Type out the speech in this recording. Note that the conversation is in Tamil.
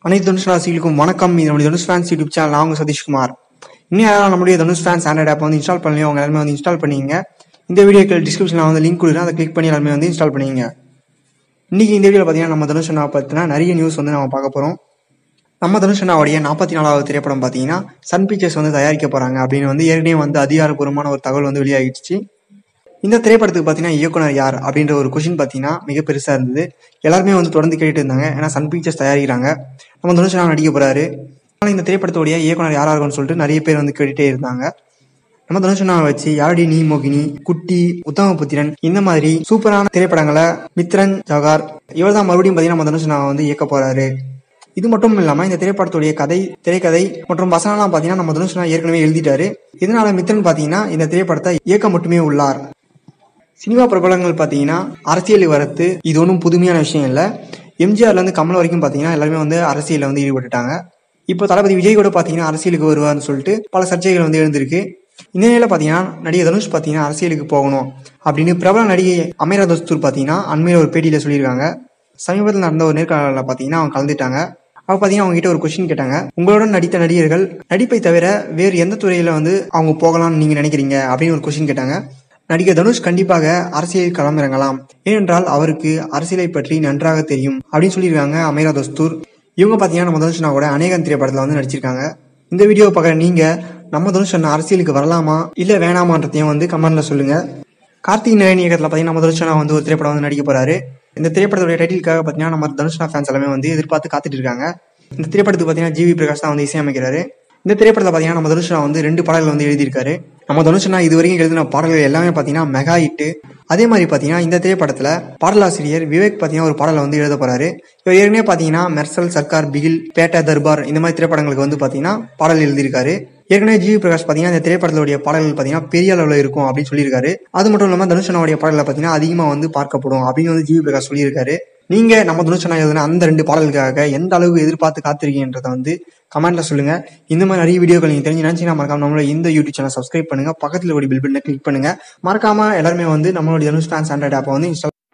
அனைத்து தனுஷ் ராசிகளுக்கும் வணக்கம் இது நம்முடைய தனுஷ் ஃபேன்ஸ் யூடியூப் சேனல் நான் உங்க சதீஷ்குமார் இன்னும் யாராவது நம்முடைய தனுஷ் ஃபேன்ஸ் ஆண்ட்ராய்ட் ஆப் வந்து இன்ஸ்டால் பண்ணலையோ அவங்க எல்லாருமே வந்து இன்ஸ்டால் பண்ணிங்க இந்த வீடியோக்கு டிஸ்கிரிப்ஷனில் வந்து லிங்க் கொடுக்குறேன் அதை கிளிக் பண்ணி எல்லாருமே வந்து இன்ஸ்டால் பண்ணிங்க இன்னைக்கு இந்த வீடியோவில் பார்த்தீங்கன்னா நம்ம தனுஷ் அண்ணா பற்றினா நிறைய நியூஸ் வந்து நம்ம பார்க்க போகிறோம் நம்ம தனுஷ் அண்ணாவுடைய நாற்பத்தி நாலாவது திரைப்படம் பார்த்தீங்கன்னா சன் பிக்சர்ஸ் வந்து தயாரிக்க போகிறாங்க அப்படின்னு வந்து ஏற்கனவே வந்து அதிகாரப்பூர்வமான ஒரு தகவல் வந்து வெளியாகிடுச்சு இந்த திரைப்படத்துக்கு பார்த்தீங்கன்னா இயக்குனர் யார் அப்படின்ற ஒரு கொஷின் பார்த்தீங்கன்னா மிக பெருசாக இருந்தது எல்லாருமே வந்து தொடர்ந்து கேட்டுட்டு இருந்தாங்க ஏன்னா சன் பிக்சர்ஸ் தயாரிக்கிறாங்க நம்ம தனுஷ் அண்ணா நடிக்க போறாரு ஆனால் இந்த திரைப்படத்துடைய இயக்குனர் யாரா இருக்கும்னு சொல்லிட்டு நிறைய பேர் வந்து கேட்டுட்டே இருந்தாங்க நம்ம தனுஷ் அண்ணாவை வச்சு யாடி நீ மோகினி குட்டி உத்தமபுத்திரன் இந்த மாதிரி சூப்பரான திரைப்படங்களை மித்ரன் ஜகார் இவர் தான் மறுபடியும் பார்த்தீங்கன்னா நம்ம தனுஷ் அண்ணாவை வந்து இயக்க போறாரு இது மட்டும் இல்லாம இந்த திரைப்படத்துடைய கதை திரைக்கதை மற்றும் வசனம்லாம் பாத்தீங்கன்னா நம்ம தனுஷ் அண்ணா ஏற்கனவே எழுதிட்டாரு இதனால மித்ரன் பாத்தீங்கன்னா இந்த திரைப்படத்தை இயக்க மட்டுமே உள்ளார் சினிமா பிரபலங்கள் பார்த்தீங்கன்னா அரசியல் வரத்து இது ஒன்றும் புதுமையான விஷயம் இல்லை எம்ஜிஆர்ல இருந்து கமல் வரைக்கும் பார்த்தீங்கன்னா எல்லாருமே வந்து அரசியலில் வந்து ஈடுபட்டுட்டாங்க இப்போ தளபதி விஜய் கூட பார்த்தீங்கன்னா அரசியலுக்கு வருவார்னு சொல்லிட்டு பல சர்ச்சைகள் வந்து எழுந்திருக்கு இந்த நிலையில பார்த்தீங்கன்னா நடிகர் தனுஷ் பார்த்தீங்கன்னா அரசியலுக்கு போகணும் அப்படின்னு பிரபல நடிகை அமீரா தஸ்தூர் பார்த்தீங்கன்னா அண்மையில் ஒரு பேட்டியில் சொல்லியிருக்காங்க சமீபத்தில் நடந்த ஒரு நேர்காணலில் பார்த்தீங்கன்னா அவங்க கலந்துட்டாங்க அவங்க பார்த்தீங்கன்னா அவங்க கிட்ட ஒரு கொஸ்டின் கேட்டாங்க உங்களுடன் நடித்த நடிகர்கள் நடிப்பை தவிர வேறு எந்த துறையில வந்து அவங்க போகலாம்னு நீங்க நினைக்கிறீங்க அப்படின்னு ஒரு கொஸ்டின் கேட்டாங்க நடிகர் தனுஷ் கண்டிப்பாக அரசியல் களமிறங்கலாம் ஏனென்றால் அவருக்கு அரசியலை பற்றி நன்றாக தெரியும் அப்படின்னு சொல்லியிருக்காங்க அமீரா தஸ்தூர் இவங்க பார்த்தீங்கன்னா நம்ம தனுஷ் கூட அநேகன் திரைப்படத்தில் வந்து நடிச்சிருக்காங்க இந்த வீடியோ பார்க்குற நீங்க நம்ம தனுஷ் அண்ணா அரசியலுக்கு வரலாமா இல்ல வேணாமான்றதையும் வந்து கமெண்ட்ல சொல்லுங்க கார்த்திக் நாராயண் இயக்கத்தில் பார்த்தீங்கன்னா நம்ம தனுஷ் அண்ணா வந்து ஒரு திரைப்படம் வந்து நடிக்க போறாரு இந்த திரைப்படத்துடைய டைட்டிலுக்காக பார்த்தீங்கன்னா நம்ம தனுஷ்னா ஃபேன்ஸ் எல்லாமே வந்து எதிர்பார்த்து காத்துட்டு இருக்காங்க இந்த திரைப்படத்துக்கு பார்த்தீங்கன்னா ஜிவி பிரகாஷ் தான் வந்து இசையமைக்கிறாரு இந்த திரைப்படத்தில் பார்த்தீங்கன்னா நம்ம தனுஷனா வந்து ரெண்டு பாடல்கள் வந்து எழுதியிருக்காரு நம்ம தனுஷனா இது வரைக்கும் எழுதின பாடல்கள் எல்லாமே பார்த்தீங்கன்னா மெகா ஹிட்டு அதே மாதிரி பார்த்தீங்கன்னா இந்த திரைப்படத்தில் பாடலாசிரியர் விவேக் பார்த்தீங்கன்னா ஒரு பாடலை வந்து எழுத போறாரு இவர் ஏற்கனவே பார்த்தீங்கன்னா மெர்சல் சர்க்கார் பிகில் பேட்டா தர்பார் இந்த மாதிரி திரைப்படங்களுக்கு வந்து பார்த்தீங்கன்னா பாடல் எழுதியிருக்காரு ஏற்கனவே ஜிவி பிரகாஷ் பார்த்தீங்கன்னா இந்த திரைப்படத்துடைய பாடல்கள் பார்த்தீங்கன்னா பெரிய அளவில் இருக்கும் அப்படின்னு சொல்லியிருக்காரு அது மட்டும் இல்லாமல் தனுஷனாவுடைய பாடல்களை பார்த்தீங்கன்னா அதிகமாக வந்து பார்க்கப்படும் அப்படின்னு வந்து ஜிவி பிரகாஷ் சொல்லியிருக்காரு நீங்க நம்ம தனுஷனா எழுதின அந்த ரெண்டு பாடல்களுக்காக எந்த அளவுக்கு எதிர்பார்த்து காத்திருக்கீங்கன்றத வந்து கமெண்ட்ல சொல்லுங்க இந்த மாதிரி நிறைய வீடியோக்கள் நீங்க தெரிஞ்சு நினைச்சீங்கன்னா மறக்காம நம்மளோட இந்த யூடியூப் சேனல் சப்ஸ்கிரைப் பண்ணுங்க பக்கத்துல ஒரு பில் பட்டனை கிளிக் பண்ணுங்க மறக்காம எல்லாருமே வந்து நம்மளுடைய தனுஷ் ஃபேன்ஸ் ஆண்ட்ராய்ட் ஆப்பை வந்து இன்ஸ்டால்